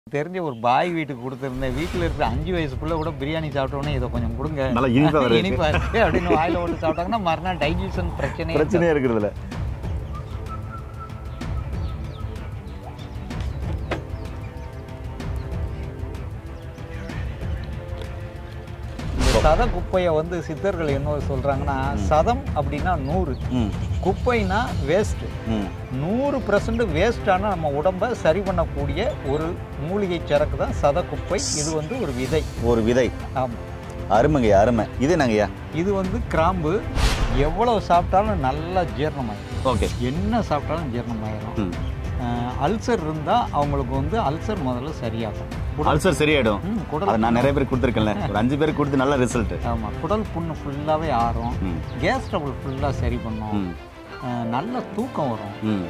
தெரிஞ்ச ஒரு பாய் வீட்டுக்கு கொடுத்துருந்தேன் வீட்டில் இருக்கிற அஞ்சு வயசு புள்ள கூட பிரியாணி சாப்பிட்டோன்னே இதை கொஞ்சம் கொடுங்க நல்லா இனிப்பா வருது. இனிப்பா இருக்கு அப்படின்னு வாயில போட்டு சாப்பிட்டாங்கன்னா மறுநாள் டைஜஷன் பிரச்சனை பிரச்சனையே இருக்கிறதுல இந்த சத குப்பையை வந்து சித்தர்கள் என்ன சொல்றாங்கன்னா சதம் அப்படின்னா நூறு ம் குப்பைனா வேஸ்ட் ம் நூறு பர்சன்ட் வேஸ்டான நம்ம உடம்பை சரி பண்ணக்கூடிய ஒரு மூலிகை சரக்கு தான் சத குப்பை இது வந்து ஒரு விதை ஒரு விதை ஆமாம் அருமைங்கய்யா அருமை இது என்னங்கய்யா இது வந்து கிராம்பு எவ்வளவு சாப்பிட்டாலும் நல்லா ஜீரணமாயிடும் ஓகே என்ன சாப்பிட்டாலும் ஜீரணமாயிடும் ம் அல்சர் இருந்தால் அவங்களுக்கு வந்து அல்சர் முதல்ல சரியாகும் அல்சர் சரியாயிடும் ம், குடல் அது நான் நிறைய பேர் கொடுத்துருக்கேன்ல ஒரு அஞ்சு பேர் கொடுத்து நல்ல ரிசல்ட் ஆமாம் குடல் புண்ணு ஃபுல்லாகவே ஆறும் ம் கேஸ் ட்ரபிள் ஃபுல்லாக சரி பண்ணும் ம் அஹ், நல்ல தூக்கம் வரும் ம்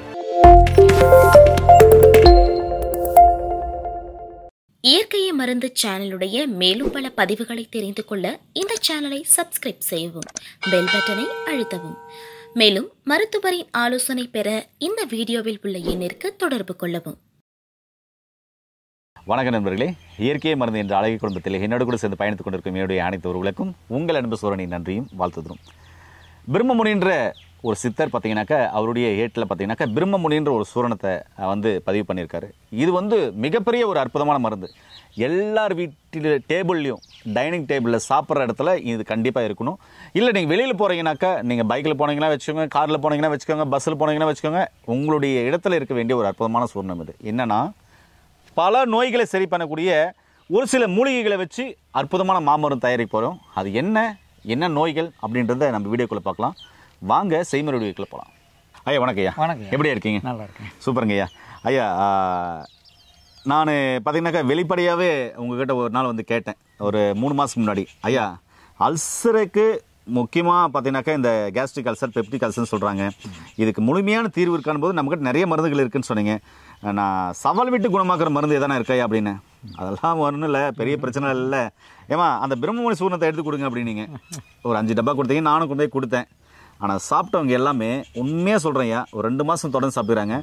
இயற்கையை மருந்து சேனலுடைய மேலும் பல பதிவுகளை தெரிந்து கொள்ள இந்த சேனலை சப்ஸ்கிரைப் செய்யவும் பெல் பட்டனை அழுத்தவும் மேலும் மருத்துவரின் ஆலோசனை பெற இந்த வீடியோவில் உள்ள எண்ணிற்கு தொடர்பு கொள்ளவும் வணக்கம் நண்பர்களே இயற்கையை மருந்து என்ற அழகிய குடும்பத்தில் என்னோடு கூட சேர்ந்து பயணித்துக் கொண்டிருக்கும் என்னுடைய அனைத்து உறவுகளுக்கும் உங்கள் அன்பு சோழனின் நன்றியும் வாழ்த்துகிறோம் பிரம்மமுனின்ற ஒரு சித்தர் பார்த்தீங்கன்னாக்கா அவருடைய ஏட்டில் பார்த்தீங்கன்னாக்கா பிரம்மமுனின்ற ஒரு சூரணத்தை அஹ், வந்து பதிவு பண்ணியிருக்காரு இது வந்து மிகப்பெரிய ஒரு அற்புதமான மருந்து எல்லார் வீட்டில் டேபிள்லையும் டைனிங் டேபிளில் சாப்பிட்ற இடத்துல இது கண்டிப்பாக இருக்கணும் இல்லை நீங்கள் வெளியில் போகிறீங்கனாக்கா நீங்கள் பைக்கில் போனீங்கன்னா வச்சுக்கோங்க காரில் போனீங்கன்னா வச்சுக்கோங்க பஸ்ஸில் போனீங்கன்னா வச்சுக்கோங்க உங்களுடைய இடத்துல இருக்க வேண்டிய ஒரு அற்புதமான சூரணம் இது என்னன்னா பல நோய்களை சரி பண்ணக்கூடிய ஒரு சில மூலிகைகளை வச்சு அற்புதமான மாமரம் தயாரிக்க போகிறோம் அது என்ன என்ன நோய்கள் அப்படின்றத நம்ம வீடியோக்குள்ளே பார்க்கலாம் வாங்க செய்முறை வீடியோக்குள்ளே போகலாம் ஐயா வணக்கம் ஐயா வணக்கம் ஐயா. எப்படி இருக்கீங்க நல்லா இருக்கேன் சூப்பருங்க ஐயா ஐயா நான் பார்த்தீங்கன்னாக்கா வெளிப்படையாகவே உங்ககிட்ட ஒரு நாள் வந்து கேட்டேன் ஒரு மூணு மாதத்துக்கு முன்னாடி ஐயா அல்சருக்கு முக்கியமாக பார்த்தீங்கன்னாக்கா இந்த கேஸ்ட்ரிக் அல்சர் பெப்டிக் அல்சர்னு சொல்கிறாங்க இதுக்கு முழுமையான தீர்வு இருக்கான போது நம்மகிட்ட நிறைய மருந்துகள் இருக்குன்னு சொன்னீங்க நான் சவால் விட்டு குணமாக்குற மருந்து எதனா இருக்காயா அப்படின்னு அதெல்லாம் ஒன்றும் இல்லை பெரிய பிரச்சனை இல்லை ஏமா அந்த பிரம்மமணி சூர்ணத்தை எடுத்து கொடுங்க அப்படின்னீங்க ஒரு அஞ்சு டப்பா கொடுத்தீங்க நானும் கொண்டு போய் கொடுத்தேன் ஆனால் சாப்பிட்டவங்க எல்லாமே உண்மையாக சொல்கிறேன் ஒரு ரெண்டு மாதம் தொடர்ந்து சாப்பிடுறாங்க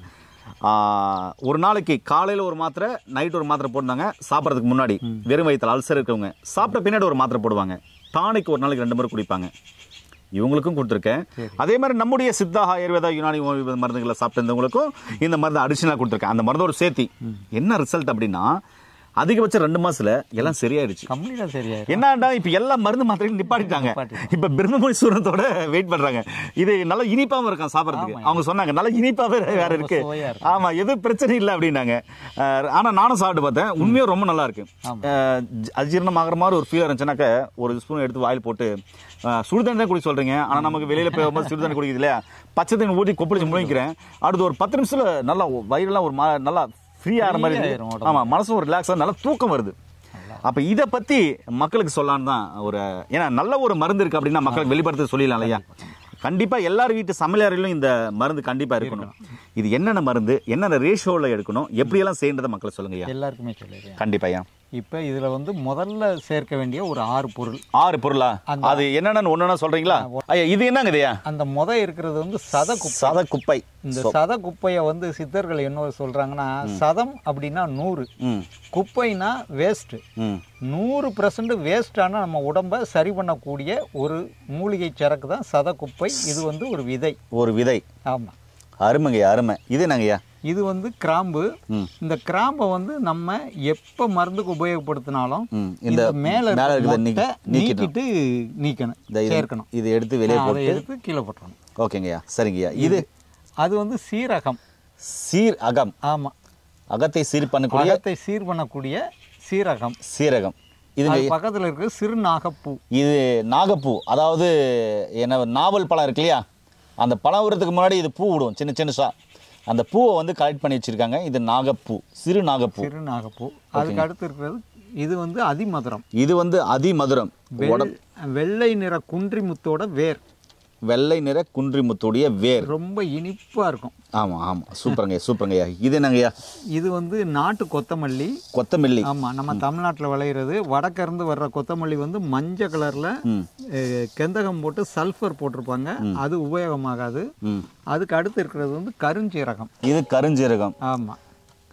ஆஹ், ஒரு நாளைக்கு காலையில் ஒரு மாத்திரை நைட் ஒரு மாத்திரை போட்டாங்க சாப்பிட்றதுக்கு முன்னாடி வெறும் வயிற்றில் அல்சர் இருக்கவங்க சாப்பிட்ட பின்னாடி ஒரு மாத்திரை போடுவாங்க டானிக் ஒரு நாளைக்கு ரெண்டு முறை குடிப்பாங்க இவங்களுக்கும் கொடுத்துருக்கேன் அதே மாதிரி நம்முடைய சித்தா ஆயுர்வேதா யுனானி ஹோமியோபதி மருந்துகளை சாப்பிட்டிருந்தவங்களுக்கும் இந்த மருந்து அடிஷனலாக கொடுத்துருக்கேன் அந்த மருந்தோட சேர்த்தி என்ன ரிசல்ட் அப்படின்னா அதிகபட்சம் ரெண்டு மாசத்துல எல்லாம் சரியாயிடுச்சு கம்ப்ளீட்டாக சரியாயிரும் என்னடா இப்ப எல்லா மருந்து மாத்திரையும் நிப்பாட்டிட்டாங்க இப்ப பிரம்மமொழி சூரத்தோட வெயிட் பண்றாங்க இது நல்ல இனிப்பாவும் இருக்காம் சாப்பிடறதுக்கு அவங்க சொன்னாங்க நல்ல இனிப்பாவே வேற இருக்கு சுவையா இருக்கு. ஆமா எதுவும் பிரச்சனை இல்லை அப்படின்னாங்க அஹ், ஆனா நானும் சாப்பிட்டு பார்த்தேன் உண்மையா ரொம்ப நல்லா இருக்கு அஹ், ஜ- அஜீரணம் ஆகிற மாதிரி ஒரு ஃபீல் இருந்துச்சுனாக்க ஒரு ஸ்பூன் எடுத்து வாயில் போட்டு அஹ், சுடுதண்ணி தான் குடிக்க சொல்றீங்க ஆனா நமக்கு வெளியில போகும்போது சுடுதண்ணி குடிக்குது இல்லையா பச்சை தண்ணி ஊற்றி கொப்பளிச்சு முழுங்கிக்கிறேன் அடுத்து ஒரு பத்து நிமிஷத்துல நல்லா வயிறுலாம் ஒரு மா- நல்லா ஃப்ரீ ஆகிற மாதிரி ஆயிரும் இருக்கு. உடம்பு. ஆமா மனசும் ஒரு ரிலாக்ஸாக நல்லா தூக்கம் வருது அப்ப இத பத்தி மக்களுக்கு சொல்லலான்னு தான் ஒரு ஏன்னா நல்ல ஒரு மருந்து இருக்கு அப்படின்னா மக்களுக்கு வெளிப்படுத்த சொல்லிடலாம் இல்லையா கண்டிப்பா எல்லார் வீட்டு சமையலறையிலும் இந்த மருந்து கண்டிப்பா இருக்கணும் இது என்னென்ன மருந்து என்னென்ன ரேஷியோல எடுக்கணும் எப்படி எல்லாம் செய்யறதை மக்களை சொல்லுங்க ஐயா எல்லாருக்குமே சொல்லிடுறேன் கண்டிப்பா ஐயா இப்போ இதில் வந்து முதல்ல சேர்க்க வேண்டிய ஒரு ஆறு பொருள் ஆறு பொருளா அது என்னென்னு ஒன்னொன்னா சொல்றீங்களா ஐயா இது என்னங்க ஐயா அந்த முத இருக்கிறது வந்து சத குப்பை சத குப்பை இந்த சத குப்பையை வந்து சித்தர்கள் என்ன சொல்றாங்கன்னா சதம் அப்படின்னா நூறு ம் குப்பைனா வேஸ்ட் ம் நூறு பர்சன்ட் வேஸ்டான நம்ம உடம்பை சரி பண்ணக்கூடிய ஒரு மூலிகை சரக்கு தான் சத குப்பை இது வந்து ஒரு விதை ஒரு விதை ஆமாம் அருமைங்கய்யா அருமை இது என்னங்கய்யா இது வந்து கிராம்பு ம். இந்த கிராம்பை வந்து நம்ம எப்போ மருந்துக்கு உபயோகப்படுத்தினாலும் ம் இந்த இந்த மேல மேல இருக்கிற இருக்கிறத நீக்கி- மொட்டை நீக்கிட்டு நீக்கணும் இந்த இது- சேர்க்கணும் இது எடுத்து வெளியே அதை போட்டு எடுத்து கீழே போட்டுறணும் ஓகேங்கய்யா சரிங்கய்யா இது அது வந்து சீரகம் சீர் அகம் ஆமா அகத்தை சீர் பண்ணக்கூடிய அகத்தை சீர் பண்ணக்கூடிய சீரகம் சீரகம் இதுங்க அது பக்கத்துல இருக்கிற சிறு நாகப்பூ இது நாகப்பூ அதாவது என்ன நாவல் பழம் இருக்கு இல்லையா அந்த பழம் விடுறதுக்கு முன்னாடி இது பூ விடும் சின்ன சின்னசா அந்த பூவை வந்து கலெக்ட் பண்ணி வச்சிருக்காங்க இது நாகப்பூ சிறு நாகப்பூ சிறு நாகப்பூ அதுக்கு அடுத்து இருக்கிறது இது வந்து அதிமதுரம் இது வந்து அதிமதுரம் வெள்- வெள்ளை நிற குன்றிமுத்தோட வேர் வெள்ளை நிற குன்றிமுத்துடைய வேர் ரொம்ப இனிப்பா இருக்கும் ஆமா ஆமா சூப்பருங்க சூப்பருங்கய்யா இது என்னங்கய்யா இது வந்து நாட்டு கொத்தமல்லி கொத்தமல்லி ஆமா நம்ம தமிழ்நாட்டில் விளையிறது வடக்க இருந்து வர்ற கொத்தமல்லி வந்து மஞ்சள் கலர்ல ம் அஹ், கெந்தகம் போட்டு சல்ஃபர் போட்டிருப்பாங்க அது உபயோகமாகாது ம் அதுக்கு அடுத்து இருக்கிறது வந்து கருஞ்சீரகம் இது கருஞ்சீரகம் ஆமா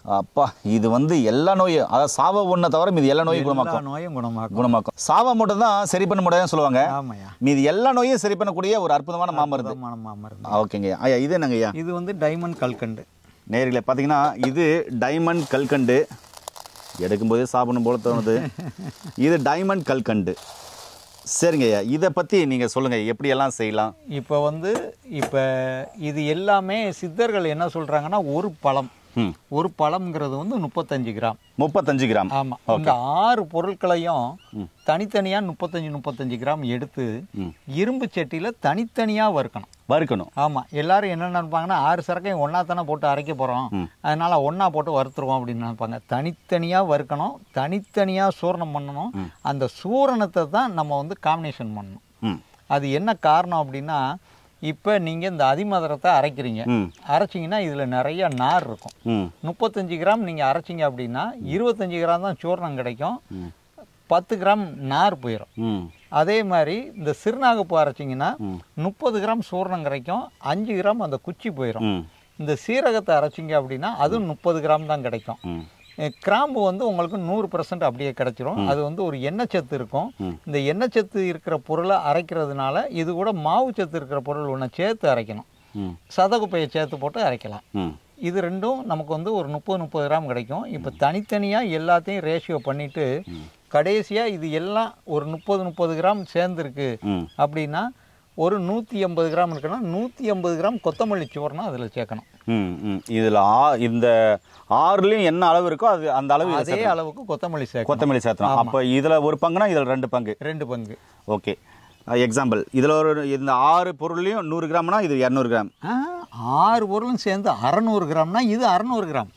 அப்பா இது வந்து எல்லா நோயும் அதாவது சாவ ஒன்றை தவிர மீதி எல்லா நோயும் எல்லா குணமாக்கும் நோயும் குணமாக்கும் குணமாக்கும் சாவ மட்டும் தான் சரி பண்ண முடியாதுன்னு சொல்லுவாங்க ஆமாய்யா மீதி எல்லா நோயும் சரி பண்ணக்கூடிய ஒரு அற்புதமான மாமருந்து அற்புதமான மாமருந்து ஓகேங்க ஐயா இது என்னங்க ஐயா இது வந்து டைமண்ட் கல்கண்டு நேர்களே பார்த்தீங்கன்னா இது டைமண்ட் கல்கண்டு எடுக்கும்போதே சாப்பிடணும் போல தோணுது இது டைமண்ட் கல்கண்டு சரிங்க ஐயா இதை பற்றி நீங்கள் சொல்லுங்கள் எப்படியெல்லாம் செய்யலாம் இப்போ வந்து இப்போ இது எல்லாமே சித்தர்கள் என்ன சொல்றாங்கன்னா ஒரு பழம் ம் ஒரு பழம்ங்கிறது வந்து முப்பத்தஞ்சு கிராம் முப்பத்தஞ்சு கிராம் ஆமா இந்த ஆறு பொருட்களையும் தனித்தனியா முப்பத்தஞ்சு முப்பத்தஞ்சு கிராம் எடுத்து ம். இரும்பு சட்டியில தனித்தனியா வறுக்கணும் வறுக்கணும் ஆமா எல்லாரும் என்ன நினைப்பாங்கன்னா ஆறு சரக்கையும் ஒண்ணா தானே போட்டு அரைக்க போறோம் அதனால ஒண்ணா போட்டு வறுத்துருவோம் அப்படின்னு நினைப்பாங்க தனித்தனியா வறுக்கணும் தனித்தனியா சூரணம் பண்ணணும் அந்த சூரணத்தை தான் நம்ம வந்து காம்பினேஷன் பண்ணணும் ம் அது என்ன காரணம் அப்படின்னா இப்போ நீங்கள் இந்த அதிமதுரத்தை அரைக்கிறீங்க ம் அரைச்சிங்கன்னா இதில் நிறைய நார் இருக்கும் ம் முப்பத்தஞ்சு கிராம் நீங்கள் அரைச்சிங்க அப்படின்னா இருபத்தஞ்சு கிராம் தான் சூர்ணம் கிடைக்கும் பத்து கிராம் நார் போயிடும் ம் அதே மாதிரி இந்த சிறுநாகப்பூ அரைச்சிங்கன்னா முப்பது கிராம் சூர்ணம் கிடைக்கும் அஞ்சு கிராம் அந்த குச்சி போயிடும் ம் இந்த சீரகத்தை அரைச்சிங்க அப்படின்னா அதுவும் முப்பது கிராம் தான் கிடைக்கும் ம் அஹ் கிராம்பு வந்து உங்களுக்கு நூறு பர்சன்ட் அப்படியே கிடைச்சிரும் அது வந்து ஒரு எண்ணெய் சத்து இருக்கும் இந்த எண்ணெய் சத்து இருக்கிற பொருளை அரைக்கிறதுனால இது கூட மாவு சத்து இருக்கிற பொருள் ஒன்று சேர்த்து அரைக்கணும் ம் சதகுப்பையை சேர்த்து போட்டு அரைக்கலாம் ம் இது ரெண்டும் நமக்கு வந்து ஒரு முப்பது முப்பது கிராம் கிடைக்கும் இப்போ தனித்தனியாக எல்லாத்தையும் ரேஷியோ பண்ணிட்டு கடைசியாக இது எல்லாம் ஒரு முப்பது முப்பது கிராம் சேர்ந்துருக்கு ம் அப்படின்னா ஒரு நூற்றி எண்பது கிராம் இருக்குன்னா நூற்றி எண்பது கிராம் கொத்தமல்லி சோறுனா அதில் சேர்க்கணும் ம் ம் இதில் ஆ இந்த ஆறுலேயும் என்ன அளவு இருக்கோ அது அந்த அளவு இதுல அதே சேர்க்கணும். அளவுக்கு கொத்தமல்லி சேர்க்கணும் கொத்தமல்லி சேர்த்தணும் அப்போ இதில் ஒரு பங்குனா இதில் ரெண்டு பங்கு ரெண்டு பங்கு ஓகே எக்ஸாம்பிள் இதில் ஒரு இந்த ஆறு பொருள்லையும் நூறு கிராம்னா இது இரநூறு கிராம் ஆ, ஆறு பொருளும் சேர்ந்து அறநூறு கிராம்னா இது அறநூறு கிராம்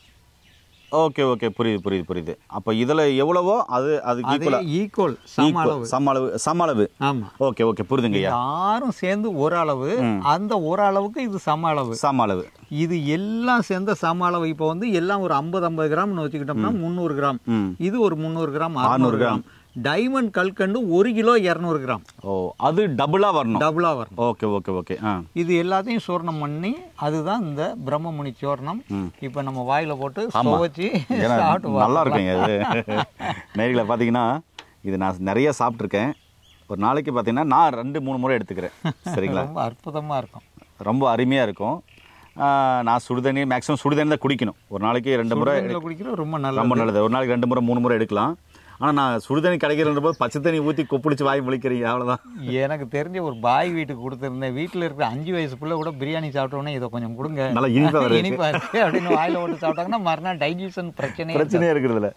ஓகே ஓகே புரியுது புரியுது புரியுது அப்போ இதில் எவ்வளவோ அது அதுக்கு அதே ஈக்குவலாக ஈக்குவல் சம அளவு சம அளவு சம அளவு ஆமா ஓகே ஓகே புரியுதுங்க ஐயா இந்த ஆறும் சேர்ந்து ஒரு அளவு அந்த ஒரு அளவுக்கு இது சம அளவு சம அளவு இது எல்லாம் சேர்ந்த சம அளவு இப்போ வந்து எல்லாம் ஒரு ஐம்பது ஐம்பது கிராம்னு வச்சுக்கிட்டோம்னா முந்நூறு கிராம் ம் இது ஒரு முந்நூறு கிராம் அறுநூறு கிராம் டைமண்ட் கல்கண்டு ஒரு கிலோ இரநூறு கிராம் ஓ அது டபுளாக வரணும் டபுளா வரும் ஓகே ஓகே ஓகே ஆ இது எல்லாத்தையும் சூர்ணம் பண்ணி அதுதான் இந்த பிரம்மமுனி சூர்ணம் இப்போ நம்ம வாயில போட்டு ஆமா. சுவைச்சு ஏன்னா சாப்பிட்டு நல்லா பார்க்கலாம். இருக்குங்க இது நேர்களை பார்த்தீங்கன்னா இது நான் நிறைய சாப்பிட்ருக்கேன் ஒரு நாளைக்கு பார்த்தீங்கன்னா நான் ரெண்டு மூணு முறை எடுத்துக்கிறேன் சரிங்களா ரொம்ப அற்புதமா இருக்கும் ரொம்ப அருமையாக இருக்கும் ஆ, நான் சுடுதண்ணி மேக்ஸிமம் சுடுதண்ணி தான் குடிக்கணும் ஒரு நாளைக்கு ரெண்டு முறை சுடுதண்ணில குடிக்கிறது ரொம்ப நல்லது ரொம்ப நல்லது ஒரு நாளைக்கு ரெண்டு முறை மூணு முறை எடுக்கலாம் ஆனால் நான் சுடுதண்ணி கிடைக்கிறன்ற போது பச்சை தண்ணி ஊற்றி கொப்பிடிச்சு வாய் முழிக்கிறீங்க அவ்வளோதான் எனக்கு தெரிஞ்ச ஒரு பாய் வீட்டுக்கு கொடுத்துருந்தேன் வீட்டில் இருக்கிற அஞ்சு வயசு பிள்ளை கூட பிரியாணி சாப்பிட்டோன்னே இதை கொஞ்சம் கொடுங்க நல்லா இனிப்பா வருது. இனிப்பா இருக்கு அப்படின்னு வாயில போட்டு சாப்பிட்டாங்கன்னா மறுநாள் டைஜஷன் பிரச்சனை பிரச்சனையே இருக்கிறதுல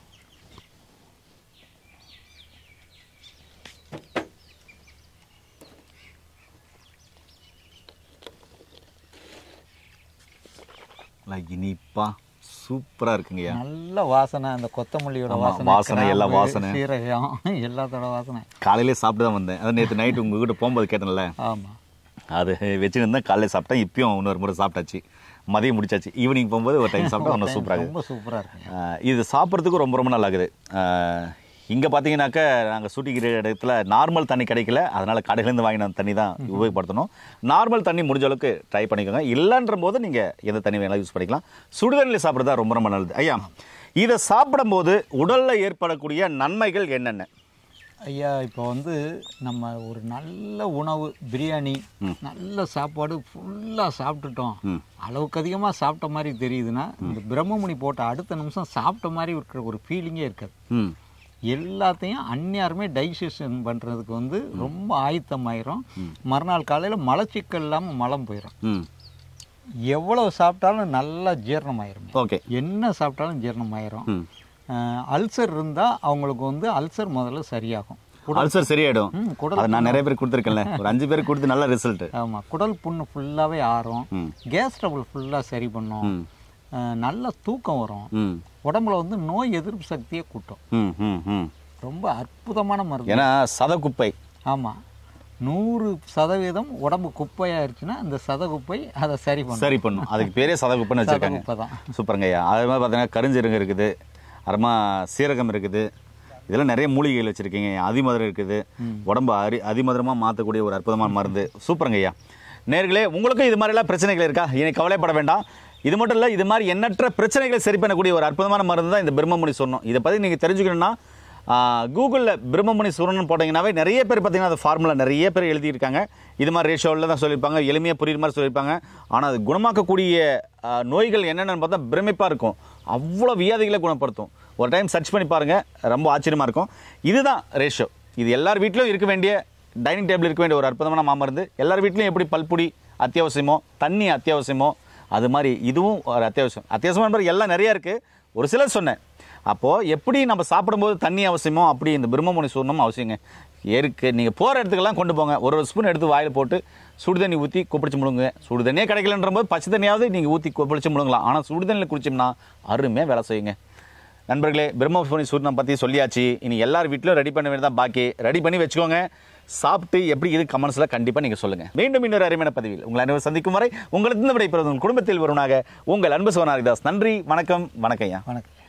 நல்லா இனிப்பா சூப்பராக இருக்குங்கய்யா நல்ல வாசனை அந்த கொத்தமல்லியோட ஆமா, வாசனை வாசனை, எல்லா கிராம்பு, வாசனை. சீரகம் எல்லாத்தோட வாசனை காலையிலே சாப்பிட்டு தான் வந்தேன் அது நேற்று நைட்டு உங்ககிட்ட போகும்போது கேட்டேன்ல ஆமா அது வச்சுருந்தேன் காலையில் சாப்பிட்டேன் இப்பயும் இன்னொரு முறை சாப்பிட்டாச்சு மதியம் முடிச்சாச்சு ஈவினிங் போகும்போது ஒரு டைம் சாப்பிட்டா இன்னும் சூப்பராக ரொம்ப சூப்பரா இருக்கு ஆஹ் இது சாப்பிட்றதுக்கு ரொம்ப ரொம்ப நல்லா இருக்குது இங்கே பார்த்தீங்கன்னாக்கா நாங்கள் சூட்டிக்கிற இடத்துல நார்மல் தண்ணி கிடைக்கல அதனால் கடையிலேருந்து வாங்கின தண்ணி தான் உபயோகப்படுத்தணும் நார்மல் தண்ணி முடிஞ்ச அளவுக்கு ட்ரை பண்ணிக்கோங்க இல்லைன்ற போது நீங்கள் எந்த தண்ணி வேணாலும் யூஸ் பண்ணிக்கலாம் சுடுதண்ணியில் சாப்பிட்றது தான் ரொம்ப ரொம்ப நல்லது ஐயா இதை சாப்பிடும்போது உடலில் ஏற்படக்கூடிய நன்மைகள் என்னென்ன ஐயா இப்போ வந்து நம்ம ஒரு நல்ல உணவு பிரியாணி நல்ல சாப்பாடு ஃபுல்லாக சாப்பிட்டுட்டோம் அளவுக்கு அதிகமாக சாப்பிட்ட மாதிரி தெரியுதுன்னா இந்த பிரம்மமுனி போட்ட அடுத்த நிமிஷம் சாப்பிட்ட மாதிரி இருக்கிற ஒரு ஃபீலிங்கே இருக்காது ம் எல்லாத்தையும் அந்நியாருமே டைஜஷன் பண்ணுறதுக்கு வந்து ரொம்ப ஆயத்தமாயிரும் மறுநாள் காலையில் மலச்சிக்கல் இல்லாமல் மலம் போயிடும் ம் எவ்வளவு சாப்பிட்டாலும் நல்லா ஜீரணமாயிரும் ஓகே என்ன சாப்பிட்டாலும் ஜீரணமாயிரும் ம் அல்சர் இருந்தால் அவங்களுக்கு வந்து அல்சர் முதல்ல சரியாகும் அல்சர் சரியாயிடும் ம், குடல் அது நான் நிறைய பேர் கொடுத்துருக்கேன்ல ஒரு அஞ்சு பேருக்கு கொடுத்து நல்ல ரிசல்ட் ஆமாம் குடல் புண்ணு ஃபுல்லாகவே ஆறும் ம். கேஸ் ட்ரபிள் ஃபுல்லாக சரி பண்ணும் ம் அஹ், நல்ல தூக்கம் வரும் ம் உடம்புல வந்து நோய் எதிர்ப்பு சக்தியை கூட்டும் ம் ம் ம் ரொம்ப அற்புதமான மருந்து ஏன்னா சதக்குப்பை ஆமாம் நூறு சதவீதம் உடம்பு குப்பையாயிருச்சுன்னா அந்த சத குப்பை அதை சரி பண்ணும் சரி பண்ணும் அதுக்கு பேரே சதகுப்பைன்னு வச்சிருக்காங்க குப்பை தான் சூப்பருங்க ஐயா அதே மாதிரி பார்த்தீங்கன்னா கருஞ்சீரகம் இருக்குது அப்புறமா சீரகம் இருக்குது இதெல்லாம் நிறைய மூலிகைகள் வச்சுருக்கீங்க அதிமதுரம் இருக்குது உடம்பு அரி அதிமதுரமாக மாற்றக்கூடிய ஒரு அற்புதமான மருந்து சூப்பருங்க ஐயா நேர்களே உங்களுக்கும் இது மாதிரிலாம் பிரச்சனைகள் இருக்கா இனி கவலைப்பட வேண்டாம் இது மட்டும் இல்லை இது மாதிரி எண்ணற்ற பிரச்சனைகளை சரி பண்ணக்கூடிய ஒரு அற்புதமான மருந்து தான் இந்த பிரம்மமுனி சொன்னோம் இதை பற்றி நீங்கள் தெரிஞ்சுக்கணும்னா கூகுளில் பிரம்மமுனி சுரணன் போட்டிங்கனாவே நிறைய பேர் பார்த்தீங்கன்னா அது ஃபார்முலா நிறைய பேர் எழுதியிருக்காங்க இது மாதிரி ரேஷோவில் தான் சொல்லியிருப்பாங்க எளிமையாக புரியுற மாதிரி சொல்லியிருப்பாங்க ஆனால் அது குணமாக்கக்கூடிய ஆ, நோய்கள் என்னென்னு பார்த்தா பிரமிப்பாக இருக்கும் அவ்வளோ வியாதிகளை குணப்படுத்தும் ஒரு டைம் சர்ச் பண்ணி பாருங்கள் ரொம்ப ஆச்சரியமாக இருக்கும் இதுதான் ரேஷோ இது எல்லார் வீட்லையும் இருக்க வேண்டிய டைனிங் டேபிள் இருக்க வேண்டிய ஒரு அற்புதமான மாமருந்து எல்லார் வீட்லையும் எப்படி பல்புடி அத்தியாவசியமோ தண்ணி அத்தியாவசியமோ அது மாதிரி இதுவும் ஒரு அத்தியாவசியம் அத்தியாவசியமான பாரு எல்லாம் நிறைய இருக்குது ஒரு சிலர் சொன்னேன் அப்போது எப்படி நம்ம சாப்பிடும்போது தண்ணி அவசியமோ அப்படி இந்த பிரம்மமுனி சூர்ணம் அவசியங்க இருக்கு நீங்கள் போகிற இடத்துக்கெல்லாம் கொண்டு போங்க ஒரு ஒரு ஸ்பூன் எடுத்து வாயில் போட்டு சுடு தண்ணி ஊற்றி கொப்பளிச்சு முழுங்க சுடு தண்ணியே கிடைக்கலன்ற போது பச்சை தண்ணியாவது நீங்கள் ஊற்றி கொப்பளிச்சு முழுங்கலாம் ஆனால் சுடு தண்ணியில் குடிச்சோம்னா அருமையாக வேலை செய்யுங்க நண்பர்களே பிரம்மபுரி சூர்ணம் பற்றி சொல்லியாச்சு இனி எல்லார் வீட்டிலும் ரெடி பண்ண வேண்டியதான் பாக்கி ரெடி பண்ணி வச்சுக்கோங்க சாப்பிட்டு எப்படி இது கமெண்ட்ஸில் கண்டிப்பாக நீங்கள் சொல்லுங்கள் மீண்டும் இன்னொரு அருமையான பதிவில் உங்கள் அனைவரும் சந்திக்கும் வரை உங்களுக்கு இந்த விடைபெறுவது உங்கள் குடும்பத்தில் வருவனாக உங்கள் அன்பு சிவனாரிதாஸ் நன்றி வணக்கம் வணக்கம் ஐயா வணக்கம்